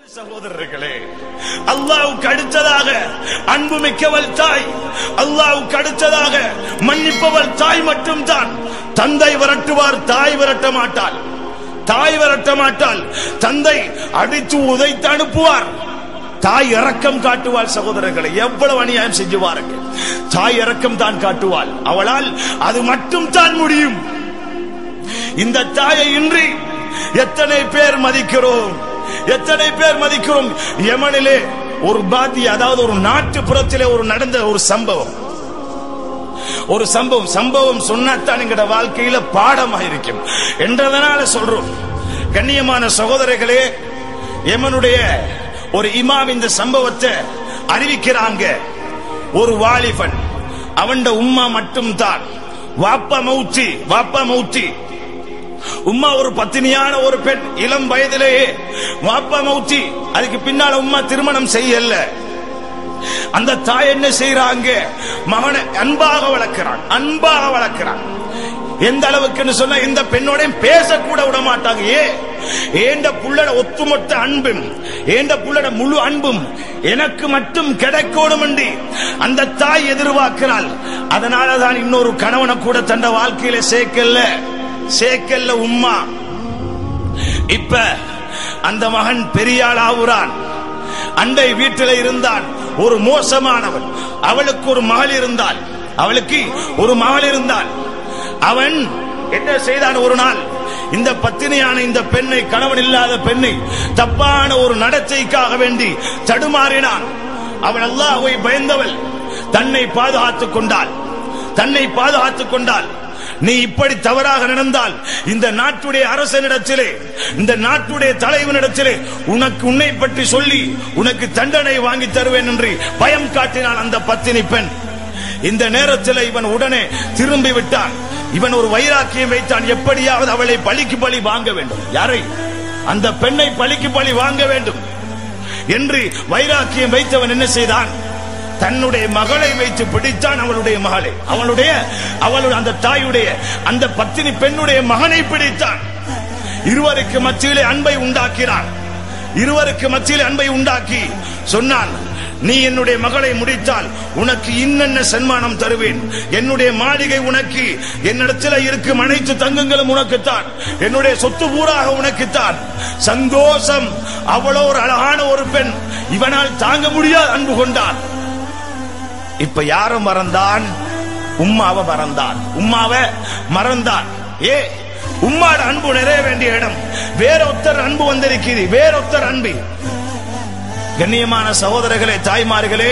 சகோதரர்களே அல்லாவுக்கு அடுத்ததாக அன்பு மிக்கவள் தாய் அல்லாவுக்கு அடுத்ததாக மன்னிப்பவள் தாய் மட்டும்தான் தந்தை விரட்டுவார் தாய் விரட்ட மாட்டாள் தாய் விரட்ட மாட்டாள் தந்தை அடித்து உதைத்து அனுப்புவார் தாய் இரக்கம் காட்டுவாள் சகோதரர்களை எவ்வளவு அநியாயம் செஞ்சுவார்கள் தாய் இரக்கம் தான் காட்டுவாள் அவளால் அது மட்டும் தான் முடியும் இந்த தாயை இன்றி எத்தனை பேர் மதிக்கிறோம் எத்தனை பேர் மதிக்கிறோம் யமனிலே ஒரு பாதி அதாவது ஒரு நாட்டுப்புறத்திலே ஒரு நடந்த ஒரு சம்பவம் ஒரு சம்பவம் சம்பவம் சொன்னாத்தான் எங்கட வாழ்க்கையில பாடமா இருக்கும் என்றதனால சொல்றோம் கண்ணியமான சகோதரர்களே யமனுடைய ஒரு இமாம் இந்த சம்பவத்தை அறிவிக்கிறாங்க ஒரு வாலிபன் அவன் உம்மா மட்டும் தான் வாப்பா மௌத்தி வாப்பா மௌத்தி உம்மா ஒரு பத்தினியான ஒரு பெண் இளம் வயதிலேயே வாப்பா மௌத்தி அதுக்கு பின்னால உம்மா திருமணம் செய்யல அந்த தாய் என்ன செய்யறாங்க மகனை அன்பாக வளர்க்கிறான் அன்பாக வளர்க்கிறான் எந்த அளவுக்குன்னு சொன்னா இந்த பெண்ணோட பேசக்கூட விட மாட்டாங்க ஏ ஏண்ட புள்ளட ஒத்துமொத்த அன்பும் ஏண்ட புள்ளட முழு அன்பும் எனக்கு மட்டும் கிடைக்கணும் என்று அந்த தாய் எதிர்பார்க்கிறாள் அதனாலதான் இன்னொரு கணவனை கூட தந்த வாழ்க்கையில சேர்க்கல சேர்க்கல்ல உம்மா இப்ப அந்த மகன் பெரியாள் ஆகுறான் அண்டை வீட்டில் இருந்தான் ஒரு மோசமானவன் அவளுக்கு ஒரு மகள் இருந்தாள் அவளுக்கு ஒரு மகள் இருந்தாள் அவன் என்ன செய்தான் ஒரு நாள் இந்த பத்தினியான இந்த பெண்ணை கணவன் இல்லாத பெண்ணை தப்பான ஒரு நடத்தைக்காக வேண்டி தடுமாறினான் அவள் அல்லாஹ்வை பயந்தவள் தன்னை பாதுகாத்துக் கொண்டாள் தன்னை பாதுகாத்துக் கொண்டாள் நீ இப்படி தவறாக நடந்தால் இந்த நாட்டுடைய அரசனிடத்திலே இந்த நாட்டுடைய தலைவனிடத்திலே உனக்கு உன்னை பற்றி சொல்லி உனக்கு தண்டனை வாங்கி தருவேன் என்று பயம் காட்டினான் அந்த பத்தினி பெண் இந்த நேரத்தில் இவன் உடனே திரும்பி விட்டான் இவன் ஒரு வைராக்கியம் வைத்தான் எப்படியாவது அவளை பலிக்கு பலி வாங்க வேண்டும் யாரை அந்த பெண்ணை பலிக்கு பலி வாங்க வேண்டும் என்று வைராக்கியம் வைத்தவன் என்ன செய்தான் தன்னுடைய மகளை வைத்து பிடித்தான் அவளுடைய மகளை அவளுடைய அவளுடைய அந்த தாயுடைய அந்த பத்தினி பெண்ணுடைய மகனை பிடித்தான் இருவருக்கு மத்தியிலே அன்பை உண்டாக்கினான் இருவருக்கு மத்தியிலே அன்பை உண்டாக்கி சொன்னான் நீ என்னுடைய மகளை முடித்தால் உனக்கு இன்னென்ன சன்மானம் தருவேன் என்னுடைய மாளிகை உனக்கு என்னிடத்தில் இருக்கும் அனைத்து தங்கங்களும் உனக்குத்தான் என்னுடைய சொத்து பூராக உனக்குத்தான் சந்தோஷம் அவ்வளோ ஒரு அழகான ஒரு பெண் இவனால் தாங்க முடியாத அன்பு கொண்டான் இப்ப யார மறந்தான் உம்மாவை மறந்தான் உம்மாவை மறந்தான் ஏ உம்மாட அன்பு நிறைய வேண்டிய இடம் வேறொத்தர் அன்பு வந்திருக்கிறது வேறொத்தர் அன்பு கண்ணியமான சகோதரர்களே தாய்மார்களே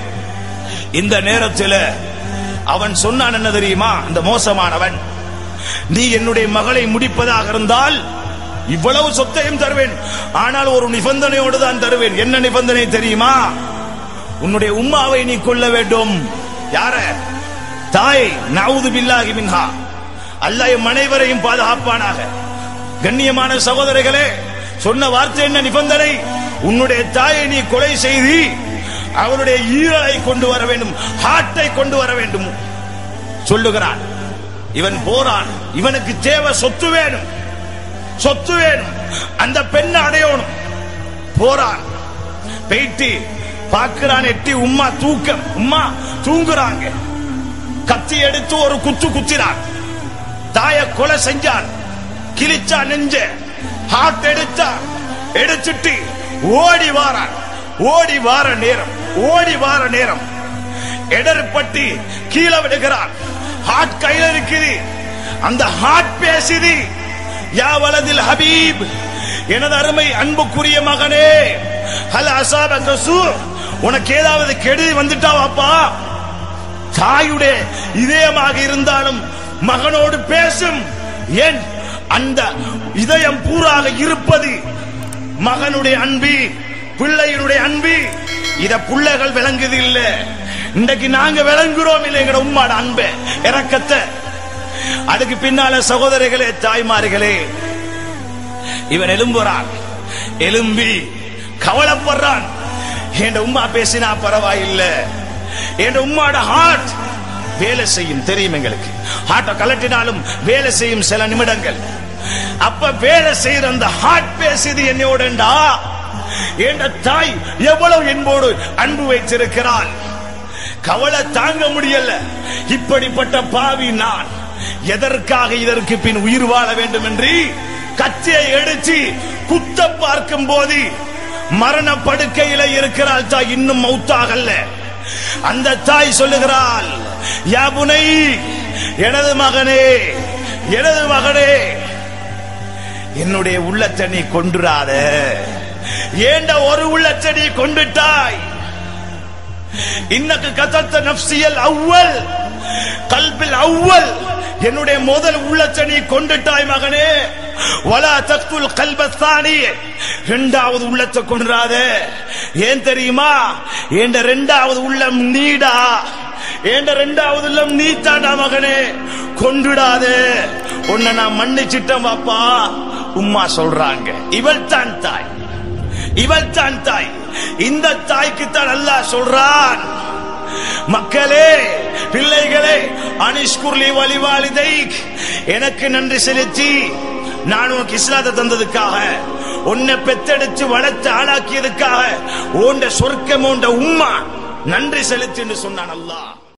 இந்த நேரத்தில் அவன் சொன்னான் என்ன தெரியுமா இந்த மோசமானவன் நீ என்னுடைய மகளை முடிப்பதாக இருந்தால் இவ்வளவு சொத்தையும் தருவேன் ஆனால் ஒரு நிபந்தனையோடு தான் தருவேன் என்ன நிபந்தனை தெரியுமா உன்னுடைய உம்மாவை நீ கொள்ள வேண்டும் யார தாய் நவுது பில்லாகி மின்ஹா அல்லாஹ் எம் அனைவரையும் பாதுகாப்பானாக கண்ணியமான சகோதரர்களே சொன்ன வார்த்தை என்ன நிபந்தனை உன்னுடைய தாயை நீ கொலை செய்து அவருடைய ஈரலை கொண்டு வர வேண்டும் ஹார்ட்டை கொண்டு வர வேண்டும் சொல்லுகிறான் இவன் போறான் இவனுக்கு தேவை சொத்து வேணும் சொத்து வேணும் அந்த பெண்ணை அடையணும் போறான் போயிட்டு பார்க்கிறான் எட்டி உம்மா தூக்கம் உம்மா தூங்குறாங்க கத்தி எடுத்து ஒரு குத்து குத்தினான் தாய கொலை செஞ்சான் கிழிச்சா நெஞ்ச ஹார்ட் எடுத்தா எடுத்துட்டு ஓடி வாரான் ஓடி வார நேரம் ஓடி வார நேரம் எடர்பட்டி கீழே விடுகிறான் ஹார்ட் கையில இருக்குது அந்த ஹார்ட் பேசுது யா வலதில் ஹபீப் எனது அருமை அன்புக்குரிய மகனே ஹல் அசாப கசூ உனக்கு ஏதாவது கெடுதி வந்துட்டா அப்பா தாயுடைய இதயமாக இருந்தாலும் மகனோடு பேசும் ஏன் அந்த இதயம் பூராக இருப்பது மகனுடைய அன்பு பிள்ளையினுடைய அன்பு இத பிள்ளைகள் விளங்குது இல்ல இன்றைக்கு நாங்க விளங்குறோம் இல்லை எங்கட உம்மாட அன்பை இறக்கத்தை அதுக்கு பின்னால சகோதரிகளே தாய்மார்களே இவன் எலும்புறான் எலும்பி கவலைப்படுறான் என் உம்மா பேசினா பரவாயில்லை என் உம்மாட ஹார்ட் வேலை செய்யும் தெரியும் எங்களுக்கு ஹார்ட்டை கலட்டினாலும் வேலை செய்யும் சில நிமிடங்கள் அப்ப வேலை செய்யற அந்த ஹார்ட் பேசுது என்னோடண்டா என்ற தாய் எவ்வளவு என்போடு அன்பு வைத்திருக்கிறாள் கவலை தாங்க முடியல இப்படிப்பட்ட பாவி நான் எதற்காக இதற்கு பின் உயிர் வாழ வேண்டும் என்று கத்தியை எடுத்து குத்த பார்க்கும் போது மரண படுக்கையில இருக்கிறாள் தாய் இன்னும் மௌத்தாகல்ல அந்த தாய் சொல்லுகிறாள் யாபுனை எனது மகனே எனது மகனே என்னுடைய உள்ளத்தை நீ கொண்டுராத ஏண்ட ஒரு உள்ளத்தை நீ கொண்டுட்டாய் இன்னக்கு கதத்த நப்சியல் அவ்வல் கல்பில் அவ்வல் என்னுடைய முதல் உள்ளத்தை நீ கொண்டுட்டாய் மகனே வலா தக்துல் கல்பஸ்தானி இரண்டாவது உள்ளத்தை கொண்டுறாத ஏன் தெரியுமா என்ற இரண்டாவது உள்ளம் நீடா என்ற இரண்டாவது உள்ளம் நீ தாண்டா மகனே கொண்டுடாதே உன்னை நான் மன்னிச்சிட்டேன் பாப்பா உம்மா சொல்றாங்க இவள் தான் தாய் இவள் தான் தாய் இந்த தாய்க்கு தான் அல்லாஹ் சொல்றான் மக்களே பிள்ளைகளே அனிஷ்குர்லி வழிவாளிதை எனக்கு நன்றி செலுத்தி நான் உனக்கு இஸ்லாத்தை தந்ததுக்காக உன்னை பெத்தெடுத்து வளர்த்து ஆளாக்கியதுக்காக உண்ட சொர்க்கம் உண்ட உம்மா நன்றி செலுத்தி என்று சொன்னான் அல்லாஹ்